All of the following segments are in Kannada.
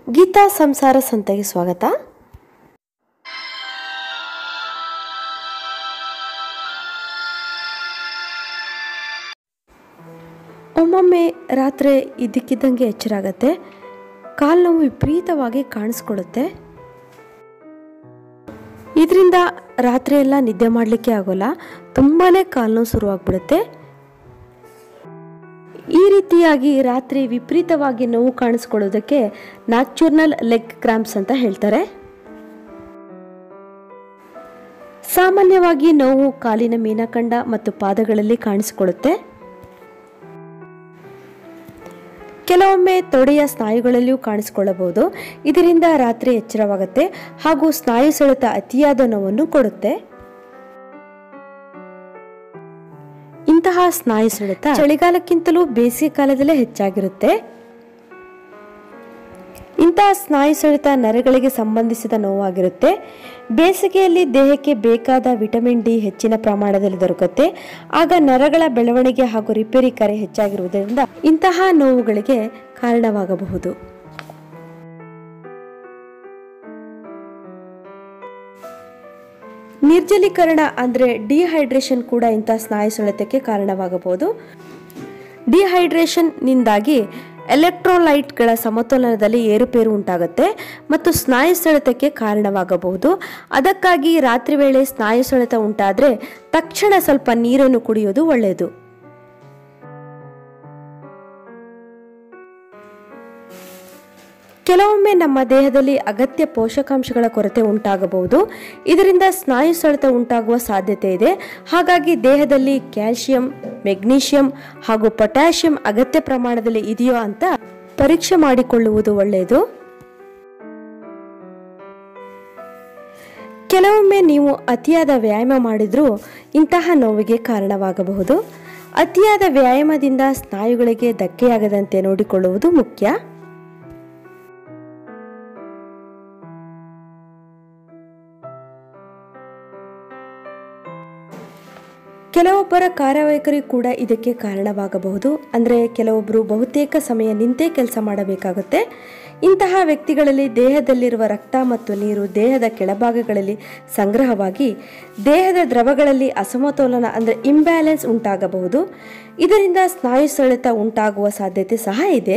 ಗೀತಾ ಸಂಸಾರ ಸಂತೆಗೆ ಸ್ವಾಗತ ಒಮ್ಮೊಮ್ಮೆ ರಾತ್ರಿ ಇದ್ದಕ್ಕಿದ್ದಂಗೆ ಎಚ್ಚರಾಗತ್ತೆ ಕಾಲು ನೋವು ವಿಪರೀತವಾಗಿ ಕಾಣಿಸ್ಕೊಳ್ಳುತ್ತೆ ಇದರಿಂದ ರಾತ್ರಿ ಎಲ್ಲ ನಿದ್ದೆ ಮಾಡಲಿಕ್ಕೆ ಆಗೋಲ್ಲ ತುಂಬಾ ಕಾಲು ನೋವು ಶುರುವಾಗ್ಬಿಡುತ್ತೆ ಈ ರೀತಿಯಾಗಿ ರಾತ್ರಿ ವಿಪರೀತವಾಗಿ ನೋವು ಕಾಣಿಸ್ಕೊಳ್ಳೋದಕ್ಕೆ ನ್ಯಾಚುರಲ್ ಲೆಗ್ ಕ್ರಾಂಪ್ಸ್ ಅಂತ ಹೇಳ್ತಾರೆ ಸಾಮಾನ್ಯವಾಗಿ ನೋವು ಕಾಲಿನ ಮೀನಖಂಡ ಮತ್ತು ಪಾದಗಳಲ್ಲಿ ಕಾಣಿಸಿಕೊಳ್ಳುತ್ತೆ ಕೆಲವೊಮ್ಮೆ ತೊಡೆಯ ಸ್ನಾಯುಗಳಲ್ಲಿಯೂ ಕಾಣಿಸಿಕೊಳ್ಳಬಹುದು ಇದರಿಂದ ರಾತ್ರಿ ಎಚ್ಚರವಾಗುತ್ತೆ ಹಾಗೂ ಸ್ನಾಯು ಸೆಳೆತ ಅತಿಯಾದ ನೋವನ್ನು ಕೊಡುತ್ತೆ ಇಂತಹ ಸ್ನಾಯು ಸೆಳೆತ ಚಳಿಗಾಲಕ್ಕಿಂತಲೂ ಬೇಸಿಗೆ ಕಾಲದಲ್ಲೇ ಹೆಚ್ಚಾಗಿರುತ್ತೆ ಇಂತಹ ಸ್ನಾಯು ಸೆಳೆತ ನರಗಳಿಗೆ ಸಂಬಂಧಿಸಿದ ನೋವಾಗಿರುತ್ತೆ ಬೇಸಿಗೆಯಲ್ಲಿ ದೇಹಕ್ಕೆ ಬೇಕಾದ ವಿಟಮಿನ್ ಡಿ ಹೆಚ್ಚಿನ ಪ್ರಮಾಣದಲ್ಲಿ ದೊರಕುತ್ತೆ ಆಗ ನರಗಳ ಬೆಳವಣಿಗೆ ಹಾಗೂ ರಿಪೇರಿ ಕಾರ್ಯ ಹೆಚ್ಚಾಗಿರುವುದರಿಂದ ಇಂತಹ ನೋವುಗಳಿಗೆ ಕಾರಣವಾಗಬಹುದು ನಿರ್ಜಲೀಕರಣ ಅಂದರೆ ಡಿಹೈಡ್ರೇಷನ್ ಕೂಡ ಇಂತಹ ಸ್ನಾಯು ಸೆಳೆತಕ್ಕೆ ಕಾರಣವಾಗಬಹುದು ಡಿಹೈಡ್ರೇಷನ್ನಿಂದಾಗಿ ಎಲೆಕ್ಟ್ರೋಲೈಟ್ಗಳ ಸಮತೋಲನದಲ್ಲಿ ಏರುಪೇರು ಉಂಟಾಗುತ್ತೆ ಮತ್ತು ಸ್ನಾಯು ಸೆಳೆತಕ್ಕೆ ಕಾರಣವಾಗಬಹುದು ಅದಕ್ಕಾಗಿ ರಾತ್ರಿ ವೇಳೆ ಸ್ನಾಯು ಸೆಳೆತ ಉಂಟಾದರೆ ತಕ್ಷಣ ಸ್ವಲ್ಪ ನೀರನ್ನು ಕುಡಿಯೋದು ಒಳ್ಳೆಯದು ಕೆಲವೊಮ್ಮೆ ನಮ್ಮ ದೇಹದಲ್ಲಿ ಅಗತ್ಯ ಪೋಷಕಾಂಶಗಳ ಕೊರತೆ ಉಂಟಾಗಬಹುದು ಇದರಿಂದ ಸ್ನಾಯು ಸೆಳೆತ ಉಂಟಾಗುವ ಸಾಧ್ಯತೆ ಇದೆ ಹಾಗಾಗಿ ದೇಹದಲ್ಲಿ ಕ್ಯಾಲ್ಸಿಯಂ ಮೆಗ್ನೀಷಿಯಂ ಹಾಗೂ ಪೊಟ್ಯಾಷಿಯಂ ಅಗತ್ಯ ಪ್ರಮಾಣದಲ್ಲಿ ಇದೆಯೋ ಅಂತ ಪರೀಕ್ಷೆ ಮಾಡಿಕೊಳ್ಳುವುದು ಒಳ್ಳೆಯದು ಕೆಲವೊಮ್ಮೆ ನೀವು ಅತಿಯಾದ ವ್ಯಾಯಾಮ ಮಾಡಿದ್ರೂ ಇಂತಹ ನೋವಿಗೆ ಕಾರಣವಾಗಬಹುದು ಅತಿಯಾದ ವ್ಯಾಯಾಮದಿಂದ ಸ್ನಾಯುಗಳಿಗೆ ಧಕ್ಕೆಯಾಗದಂತೆ ನೋಡಿಕೊಳ್ಳುವುದು ಮುಖ್ಯ ಕೆಲವೊಬ್ಬರ ಕಾರ್ಯವೈಖರಿ ಕೂಡ ಇದಕ್ಕೆ ಕಾರಣವಾಗಬಹುದು ಅಂದರೆ ಕೆಲವೊಬ್ಬರು ಬಹುತೇಕ ಸಮಯ ನಿಂತೇ ಕೆಲಸ ಮಾಡಬೇಕಾಗುತ್ತೆ ಇಂತಹ ವ್ಯಕ್ತಿಗಳಲ್ಲಿ ದೇಹದಲ್ಲಿರುವ ರಕ್ತ ಮತ್ತು ನೀರು ದೇಹದ ಕೆಳಭಾಗಗಳಲ್ಲಿ ಸಂಗ್ರಹವಾಗಿ ದೇಹದ ದ್ರವಗಳಲ್ಲಿ ಅಸಮತೋಲನ ಅಂದರೆ ಇಂಬ್ಯಾಲೆನ್ಸ್ ಉಂಟಾಗಬಹುದು ಇದರಿಂದ ಸ್ನಾಯು ಸೆಳೆತ ಉಂಟಾಗುವ ಸಾಧ್ಯತೆ ಸಹ ಇದೆ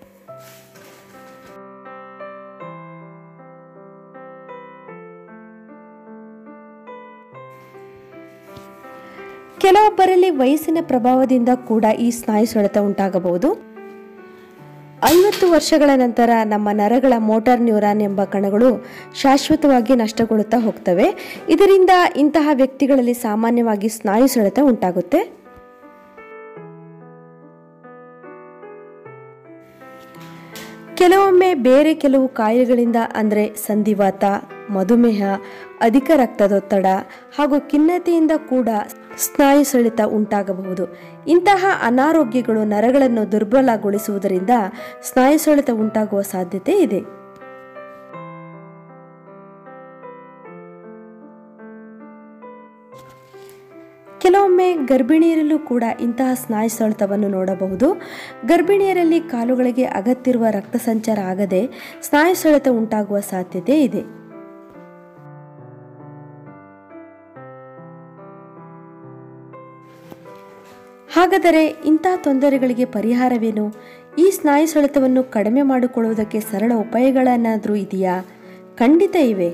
ಕೆಲವೊಬ್ಬರಲ್ಲಿ ವಯಸ್ಸಿನ ಪ್ರಭಾವದಿಂದ ಕೂಡ ಈ ಸ್ನಾಯು ಸೆಳೆತ ಉಂಟಾಗಬಹುದು ಐವತ್ತು ವರ್ಷಗಳ ನಂತರ ನಮ್ಮ ನರಗಳ ಮೋಟಾರ್ ನ್ಯೂರಾನ್ ಎಂಬ ಕಣಗಳು ಶಾಶ್ವತವಾಗಿ ನಷ್ಟಗೊಳ್ಳುತ್ತಾ ಹೋಗ್ತವೆ ಇದರಿಂದ ಇಂತಹ ವ್ಯಕ್ತಿಗಳಲ್ಲಿ ಸಾಮಾನ್ಯವಾಗಿ ಸ್ನಾಯು ಸೆಳೆತ ಉಂಟಾಗುತ್ತೆ ಕೆಲವೊಮ್ಮೆ ಬೇರೆ ಕೆಲವು ಕಾಯಿಲೆಗಳಿಂದ ಅಂದರೆ ಸಂಧಿವಾತ ಮಧುಮೇಹ ಅಧಿಕ ರಕ್ತದೊತ್ತಡ ಹಾಗೂ ಖಿನ್ನತೆಯಿಂದ ಕೂಡ ಸ್ನಾಯು ಸೆಳೆತ ಉಂಟಾಗಬಹುದು ಇಂತಹ ಅನಾರೋಗ್ಯಗಳು ನರಗಳನ್ನು ದುರ್ಬಲಗೊಳಿಸುವುದರಿಂದ ಸ್ನಾಯು ಸೆಳೆತ ಉಂಟಾಗುವ ಸಾಧ್ಯತೆ ಇದೆ ಕೆಲವೊಮ್ಮೆ ಗರ್ಭಿಣಿಯರಲ್ಲೂ ಕೂಡ ಇಂತಹ ಸ್ನಾಯು ಸೆಳೆತವನ್ನು ನೋಡಬಹುದು ಗರ್ಭಿಣಿಯರಲ್ಲಿ ಕಾಲುಗಳಿಗೆ ಅಗತ್ಯವಿರುವ ರಕ್ತ ಸಂಚಾರ ಆಗದೆ ಸ್ನಾಯು ಸೆಳೆತ ಉಂಟಾಗುವ ಸಾಧ್ಯತೆ ಇದೆ ಹಾಗಾದರೆ ಇಂತಹ ತೊಂದರೆಗಳಿಗೆ ಪರಿಹಾರವೇನು ಈ ಸ್ನಾಯು ಸೆಳೆತವನ್ನು ಕಡಿಮೆ ಮಾಡಿಕೊಳ್ಳುವುದಕ್ಕೆ ಸರಳ ಉಪಾಯಗಳೇನಾದರೂ ಇದೆಯಾ ಖಂಡಿತ ಇವೆ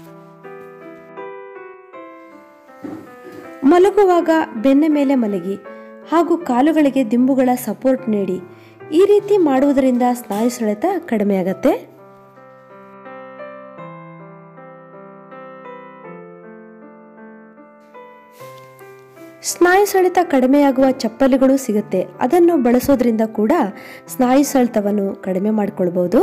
ಮಲಗುವಾಗ ಬೆನ್ನ ಮೇಲೆ ಮಲಗಿ ಹಾಗೂ ಕಾಲುಗಳಿಗೆ ದಿಂಬುಗಳ ಸಪೋರ್ಟ್ ನೀಡಿ ಈ ರೀತಿ ಮಾಡುವುದರಿಂದ ಸ್ನಾಯು ಸೆಳೆತ ಕಡಿಮೆಯಾಗತ್ತೆ ಸ್ನಾಯು ಸೆಳೆತ ಕಡಿಮೆಯಾಗುವ ಚಪ್ಪಲಿಗಳು ಸಿಗುತ್ತೆ ಅದನ್ನು ಬಳಸೋದ್ರಿಂದ ಕೂಡ ಸ್ನಾಯು ಸೆಳೆತವನ್ನು ಕಡಿಮೆ ಮಾಡಿಕೊಳ್ಬಹುದು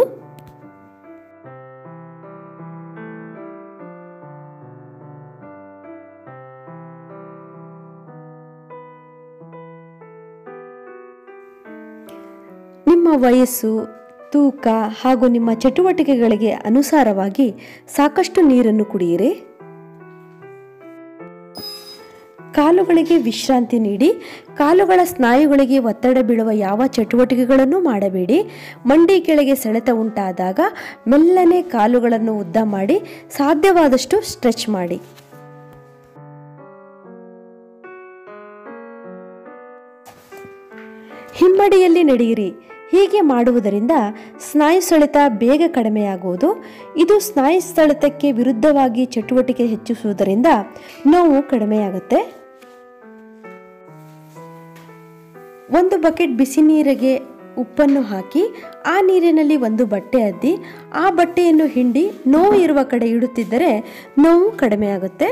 ನಿಮ್ಮ ವಯಸ್ಸು ತೂಕ ಹಾಗೂ ನಿಮ್ಮ ಚಟುವಟಿಕೆಗಳಿಗೆ ಅನುಸಾರವಾಗಿ ಸಾಕಷ್ಟು ನೀರನ್ನು ಕುಡಿಯಿರಿ ಕಾಲುಗಳಿಗೆ ವಿಶ್ರಾಂತಿ ನೀಡಿ ಕಾಲುಗಳ ಸ್ನಾಯುಗಳಿಗೆ ಒತ್ತಡ ಬೀಳುವ ಯಾವ ಚಟುವಟಿಕೆಗಳನ್ನು ಮಾಡಬೇಡಿ ಮಂಡಿ ಕೆಳಗೆ ಸೆಳೆತ ಉಂಟಾದಾಗ ಮೆಲ್ಲನೆ ಕಾಲುಗಳನ್ನು ಉದ್ದ ಮಾಡಿ ಸಾಧ್ಯವಾದಷ್ಟು ಸ್ಟ್ರೆಚ್ ಮಾಡಿ ಹಿಮ್ಮಡಿಯಲ್ಲಿ ನಡೆಯಿರಿ ಹೀಗೆ ಮಾಡುವುದರಿಂದ ಸ್ನಾಯು ಸೆಳೆತ ಬೇಗ ಕಡಿಮೆಯಾಗುವುದು ಇದು ಸ್ನಾಯು ಸೆಳೆತಕ್ಕೆ ವಿರುದ್ಧವಾಗಿ ಚಟುವಟಿಕೆ ಹೆಚ್ಚಿಸುವುದರಿಂದ ನೋವು ಕಡಿಮೆಯಾಗುತ್ತೆ ಒಂದು ಬಕೆಟ್ ಬಿಸಿ ನೀರಿಗೆ ಉಪ್ಪನ್ನು ಹಾಕಿ ಆ ನೀರಿನಲ್ಲಿ ಒಂದು ಬಟ್ಟೆ ಅದ್ದಿ ಆ ಬಟ್ಟೆಯನ್ನು ಹಿಂಡಿ ನೋವು ಇರುವ ಕಡೆ ಇಡುತ್ತಿದ್ದರೆ ನೋವು ಕಡಿಮೆಯಾಗುತ್ತೆ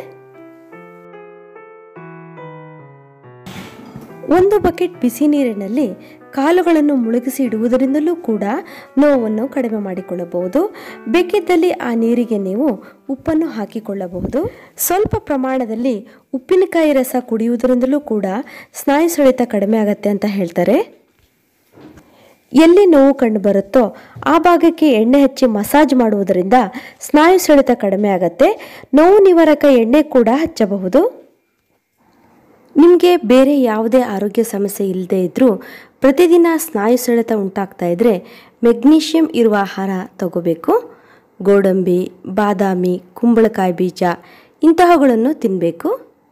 ಒಂದು ಬಕೆಟ್ ಬಿಸಿ ನೀರಿನಲ್ಲಿ ಕಾಲುಗಳನ್ನು ಮುಳುಗಿಸಿ ಇಡುವುದರಿಂದಲೂ ಕೂಡ ನೋವನ್ನು ಕಡಿಮೆ ಮಾಡಿಕೊಳ್ಳಬಹುದು ಬೇಕಿದ್ದಲ್ಲಿ ಆ ನೀರಿಗೆ ನೀವು ಉಪ್ಪನ್ನು ಹಾಕಿಕೊಳ್ಳಬಹುದು ಸ್ವಲ್ಪ ಪ್ರಮಾಣದಲ್ಲಿ ಉಪ್ಪಿನಕಾಯಿ ರಸ ಕುಡಿಯುವುದರಿಂದಲೂ ಕೂಡ ಸ್ನಾಯು ಸೆಳೆತ ಕಡಿಮೆ ಆಗತ್ತೆ ಅಂತ ಹೇಳ್ತಾರೆ ಎಲ್ಲಿ ನೋವು ಕಂಡು ಬರುತ್ತೋ ಆ ಭಾಗಕ್ಕೆ ಎಣ್ಣೆ ಹಚ್ಚಿ ಮಸಾಜ್ ಮಾಡುವುದರಿಂದ ಸ್ನಾಯು ಸೆಳೆತ ಕಡಿಮೆ ಆಗತ್ತೆ ನೋವು ನಿವಾರಕ ಎಣ್ಣೆ ಕೂಡ ಹಚ್ಚಬಹುದು ನಿಮಗೆ ಬೇರೆ ಯಾವುದೇ ಆರೋಗ್ಯ ಸಮಸ್ಯೆ ಇಲ್ಲದೆ ಇದ್ದರೂ ಪ್ರತಿದಿನ ಸ್ನಾಯು ಸೆಳೆತ ಉಂಟಾಗ್ತಾ ಇದ್ದರೆ ಮೆಗ್ನೀಷಿಯಂ ಇರುವ ಆಹಾರ ತಗೋಬೇಕು ಗೋಡಂಬಿ ಬಾದಾಮಿ ಕುಂಬಳಕಾಯಿ ಬೀಜ ಇಂತಹಗಳನ್ನು ತಿನ್ನಬೇಕು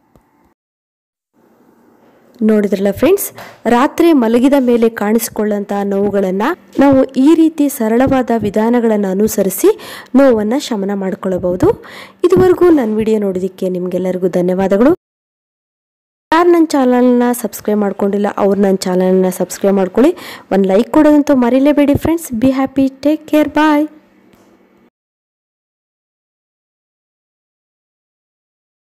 ನೋಡಿದ್ರಲ್ಲ ಫ್ರೆಂಡ್ಸ್ ರಾತ್ರಿ ಮಲಗಿದ ಮೇಲೆ ಕಾಣಿಸಿಕೊಳ್ಳುವಂತಹ ನೋವುಗಳನ್ನು ನಾವು ಈ ರೀತಿ ಸರಳವಾದ ವಿಧಾನಗಳನ್ನು ಅನುಸರಿಸಿ ನೋವನ್ನು ಶಮನ ಮಾಡಿಕೊಳ್ಳಬಹುದು ಇದುವರೆಗೂ ನನ್ನ ವಿಡಿಯೋ ನೋಡೋದಕ್ಕೆ ನಿಮಗೆಲ್ಲರಿಗೂ ಧನ್ಯವಾದಗಳು ಯಾರು ನನ್ನ ಚಾನಲ್ನ ಸಬ್ಸ್ಕ್ರೈಬ್ ಮಾಡ್ಕೊಂಡಿಲ್ಲ ಅವ್ರು ನನ್ನ ಚಾನಲ್ನ ಸಬ್ಸ್ಕ್ರೈಬ್ ಮಾಡ್ಕೊಳ್ಳಿ ಒಂದು ಲೈಕ್ ಕೊಡೋದಂತೂ ಮರಿಲೇಬೇಡಿ friends be happy take care bye